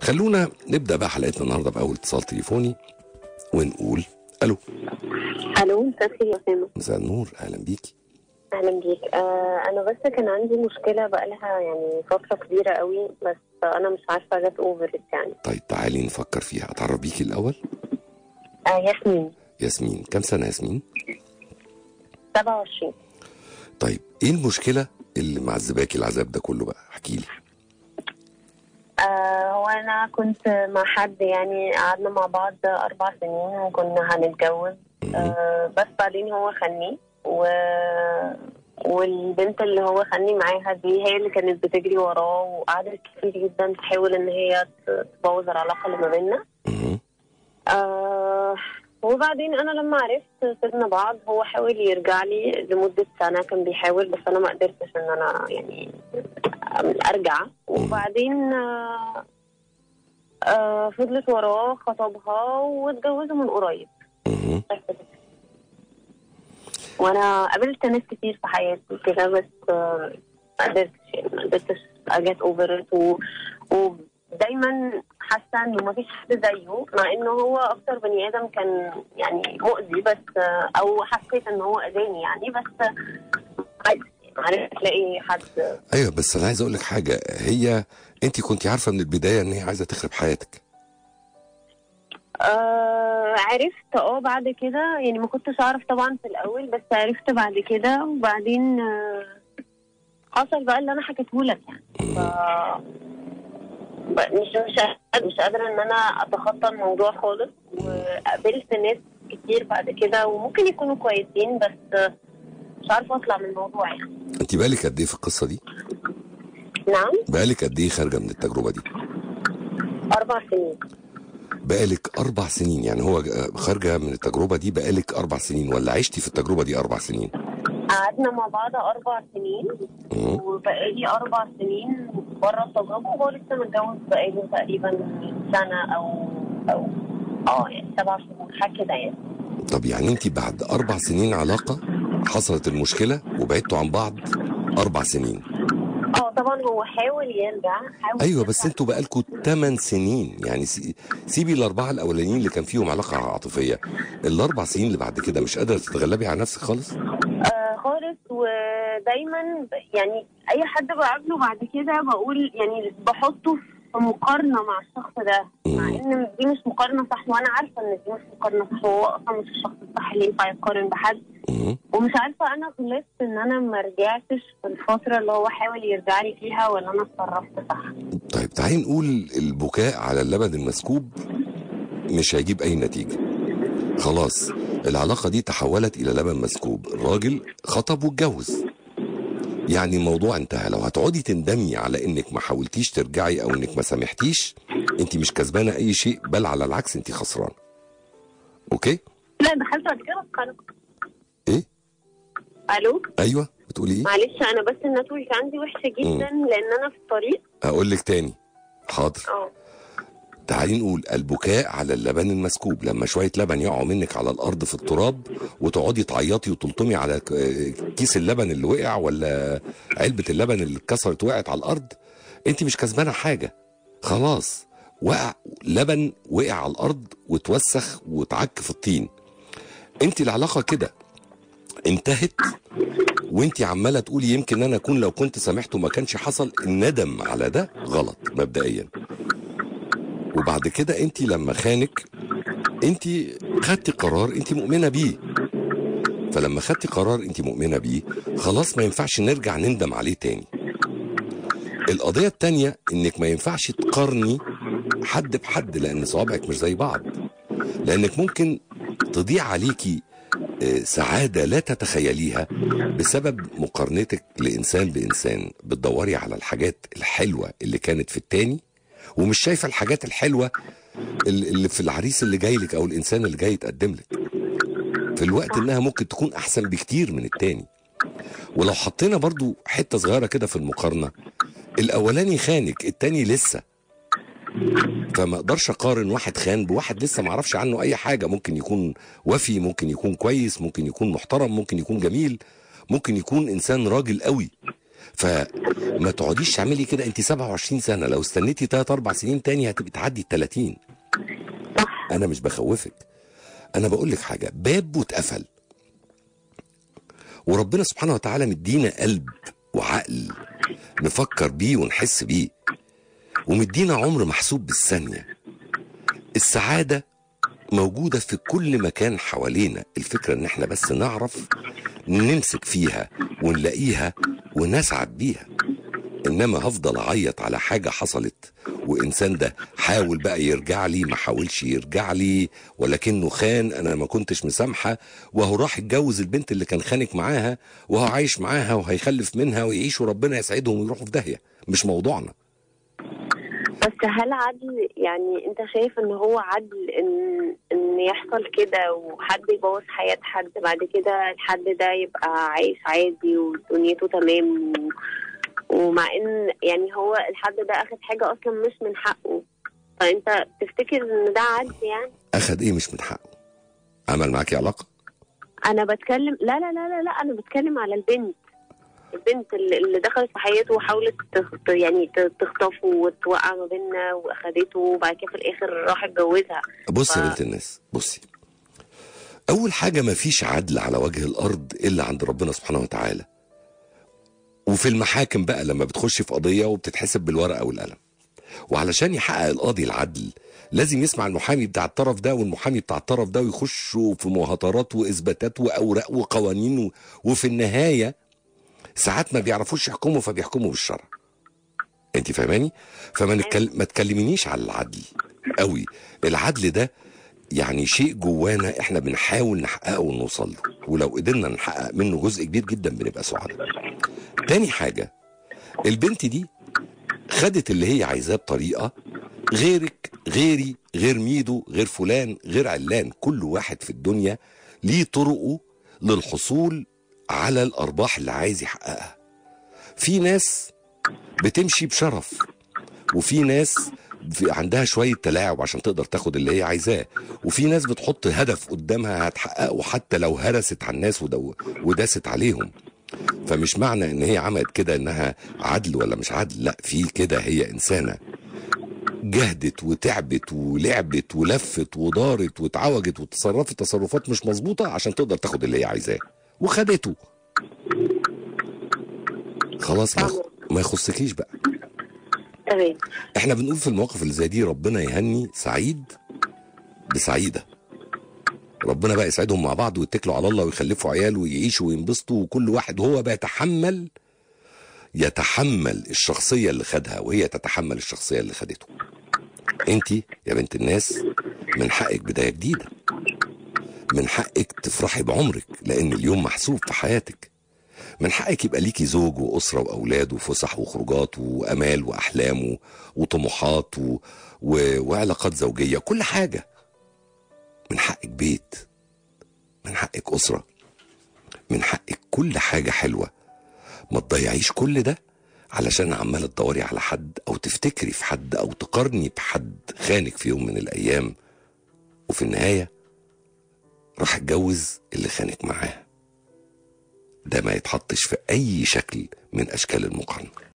خلونا نبدا بقى حلقتنا النهارده باول اتصال تليفوني ونقول الو الو مساء الخير يا اسامه مساء النور اهلا بيكي اهلا بيك آه انا بس كان عندي مشكله بقالها يعني فتره كبيره قوي بس انا مش عارفه جت اوفر يعني طيب تعالي نفكر فيها اتعرف بيكي الاول آه ياسمين ياسمين كم سنه ياسمين 27 طيب ايه المشكله اللي معذباكي العذاب ده كله بقى احكي لي آه وانا كنت مع حد يعني قعدنا مع بعض اربع سنين وكنا هنتجوز آه بس بعدين هو خني و والبنت اللي هو خني معاها دي هي اللي كانت بتجري وراه وقعدت كتير جدا تحاول ان هي تبوظ العلاقه اللي ما بيننا مهم. آه وبعدين انا لما عرفت سيبنا بعض هو حاول يرجع لي لمده سنه كان بيحاول بس انا ما قدرتش ان انا يعني ارجع وبعدين آه آه فضلت وراه خطبها واتجوزوا من قريب مهم. وانا قابلت ناس كتير في حياتي كده بس آه، ما قدرتش يعني ما قدرتش اجت اوفر ودايما حاسه انه ما فيش حد زيه مع انه هو اكتر بني ادم كان يعني مؤذي بس آه، او حسيت ان هو اذاني يعني بس آه، عادي عرفت الاقي حد ايوه بس انا عايز اقول لك حاجه هي انت كنت عارفه من البدايه ان هي عايزه تخرب حياتك آه عرفت اه بعد كده يعني ما كنتش اعرف طبعا في الاول بس عرفت بعد كده وبعدين آه حصل بقى اللي انا حكيته لك يعني ف ب- مش مش قادرة- مش قادره ان انا اتخطى الموضوع خالص وقابلت ناس كتير بعد كده وممكن يكونوا كويسين بس آه، مش عارفه اطلع من الموضوع يعني انت بقالك قد ايه في القصه دي نعم بقالك قد ايه خارجه من التجربه دي اربع سنين بقالك اربع سنين يعني هو خارجه من التجربه دي بقالك اربع سنين ولا عشتي في التجربه دي اربع سنين قعدنا مع بعض اربع سنين مم. وبقالي اربع سنين بره التجربه وهو لسه متجوز بقاله تقريبا سنه او او اه يعني سبع شهور حاجه كده يعني طب يعني انت بعد اربع سنين علاقه حصلت المشكله وبعدتوا عن بعض اربع سنين اه طبعا هو حاول يرجع حاول ايوه يرجع. بس انتوا بقالكوا 8 سنين يعني سي- سيبي الاربعه الاولانيين اللي كان فيهم علاقه عاطفيه الاربع سنين اللي بعد كده مش قادره تتغلبي على نفسك خالص آه خالص ودايما ب- يعني اي حد بقابله بعد كده بقول يعني بحطه في مقارنه مع الشخص ده مع مم. ان دي مش مقارنه صح وانا عارفه ان دي مش مقارنه صح هو اصلا مش الشخص الصح اللي ينفع يقارن بحد مم. ومش عارفه انا غلطت ان انا ما رجعتش في الفتره اللي هو حاول يرجع لي فيها ولا انا اتصرفت صح طيب تعالي نقول البكاء على اللبن المسكوب مش هيجيب اي نتيجه خلاص العلاقه دي تحولت الى لبن مسكوب الراجل خطب واتجوز يعني الموضوع انتهى لو هتقعدي تندمي على انك ما حاولتيش ترجعي او انك ما سامحتيش انت مش كسبانه اي شيء بل على العكس انت خسرانه اوكي لا دخلت بعد كده اتخانق ايه الو ايوه بتقولي ايه معلش انا بس النتورك عندي وحشه جدا لان انا في الطريق اقول لك تاني حاضر اه تعالي نقول البكاء على اللبن المسكوب لما شويه لبن يقعوا منك على الارض في التراب وتقعدي تعيطي وتلطمي على ك- كيس اللبن اللي وقع ولا علبه اللبن اللي اتكسرت وقعت على الارض انت مش كسبانه حاجه خلاص وقع لبن وقع على الارض وتوسخ وتعك في الطين انت العلاقه كده انتهت وانت عماله تقولي يمكن انا اكون لو كنت سامحته ما كانش حصل الندم على ده غلط مبدئيا وبعد كده انت لما خانك انت خدتي قرار انت مؤمنه بيه فلما خدتي قرار انت مؤمنه بيه خلاص ما ينفعش نرجع نندم عليه تاني القضيه التانيه انك ما ينفعش تقارني حد بحد لان صوابعك مش زي بعض لانك ممكن تضيع عليكي آه، سعاده لا تتخيليها بسبب مقارنتك لانسان بانسان بتدوري على الحاجات الحلوه اللي كانت في التاني ومش شايفه الحاجات الحلوه اللي اللي في العريس اللي جاي لك او الانسان اللي جاي يتقدم لك في الوقت انها ممكن تكون احسن بكتير من التاني ولو حطينا برضو حته صغيره كده في المقارنه الاولاني خانك التاني لسه فما اقدرش اقارن واحد خان بواحد لسه ما اعرفش عنه اي حاجه ممكن يكون وفي ممكن يكون كويس ممكن يكون محترم ممكن يكون جميل ممكن يكون انسان راجل قوي فما تقعديش تعملي كده انت 27 سنه لو استنيتي 3 4 سنين تاني هتبقي تعدي ال 30 صح انا مش بخوفك انا بقول لك حاجه باب واتقفل وربنا سبحانه وتعالى مدينا قلب وعقل نفكر بيه ونحس بيه ومدينا عمر محسوب بالثانيه السعاده موجوده في كل مكان حوالينا الفكره ان احنا بس نعرف نمسك فيها ونلاقيها ونسعد بيها انما هفضل اعيط على حاجه حصلت وانسان ده حاول بقى يرجع لي ما حاولش يرجع لي ولكنه خان انا ما كنتش مسامحه وهو راح اتجوز البنت اللي كان خانك معاها وهو عايش معاها وهيخلف منها ويعيش وربنا يسعدهم ويروحوا في داهيه مش موضوعنا بس هل عدل يعني انت شايف ان هو عدل ان ان يحصل كده وحد يبوظ حياة حد بعد كده الحد ده يبقى عايش عادي ودنيته تمام و... ومع ان يعني هو الحد ده اخد حاجة اصلا مش من حقه فانت تفتكر ان ده عدل يعني اخد ايه مش من حقه عمل معاكي علاقه انا بتكلم لا لا لا لا, لا انا بتكلم على البنت البنت اللي اللي دخلت في حياته وحاولت تخ- يعني ت- تخطفه وتوقع ما بيننا واخدته وبعد كده في الاخر راح اتجوزها بصي يا ف- بنت الناس بصي اول حاجه ما فيش عدل على وجه الارض الا عند ربنا سبحانه وتعالى وفي المحاكم بقى لما بتخش في قضيه وبتتحسب بالورقه والقلم وعلشان يحقق القاضي العدل لازم يسمع المحامي بتاع الطرف ده والمحامي بتاع الطرف ده ويخشوا في مهاترات واثباتات واوراق وقوانين و... وفي النهايه ساعات ما بيعرفوش يحكموا فبيحكموا بالشرع انت فاهماني فما نتكلم ما تكلمنيش على العدل قوي العدل ده يعني شيء جوانا احنا بنحاول نحققه ونوصل له ولو قدرنا نحقق منه جزء كبير جدا بنبقى سعداء تاني حاجة البنت دي خدت اللي هي عايزاه بطريقة غيرك غيري غير ميدو غير فلان غير علان كل واحد في الدنيا ليه طرقه للحصول على الأرباح اللي عايز يحققها في ناس بتمشي بشرف وفي ناس في عندها شوية تلاعب عشان تقدر تاخد اللي هي عايزاه وفي ناس بتحط هدف قدامها هتحققه حتى لو هرست على الناس ودو وداست عليهم فمش معنى ان هي عملت كده انها عدل ولا مش عدل لا في كده هي انسانه جهدت وتعبت ولعبت ولفت ودارت واتعوجت وتصرفت تصرفات مش مظبوطه عشان تقدر تاخد اللي هي عايزاه وخدته خلاص ما يخ- ما يخصكيش بقى تمام احنا بنقول في المواقف اللي زي دي ربنا يهني سعيد بسعيده ربنا بقى يسعدهم مع بعض ويتكلوا على الله ويخلفوا عيال ويعيشوا وينبسطوا وكل واحد هو بيتحمل يتحمل الشخصيه اللي خدها وهي تتحمل الشخصيه اللي خدته انت يا بنت الناس من حقك بدايه جديده من حقك تفرحي بعمرك لان اليوم محسوب في حياتك من حقك يبقى ليكي زوج واسره واولاد وفسح وخروجات وامال واحلام و- وطموحات و... و... وعلاقات زوجيه كل حاجه من حقك بيت من حقك اسره من حقك كل حاجه حلوه ما تضيعيش كل ده علشان عماله تدوري على حد او تفتكري في حد او تقارني بحد خانك في يوم من الايام وفي النهايه راح اتجوز اللي خانك معاه ده ما يتحطش في اي شكل من اشكال المقارنه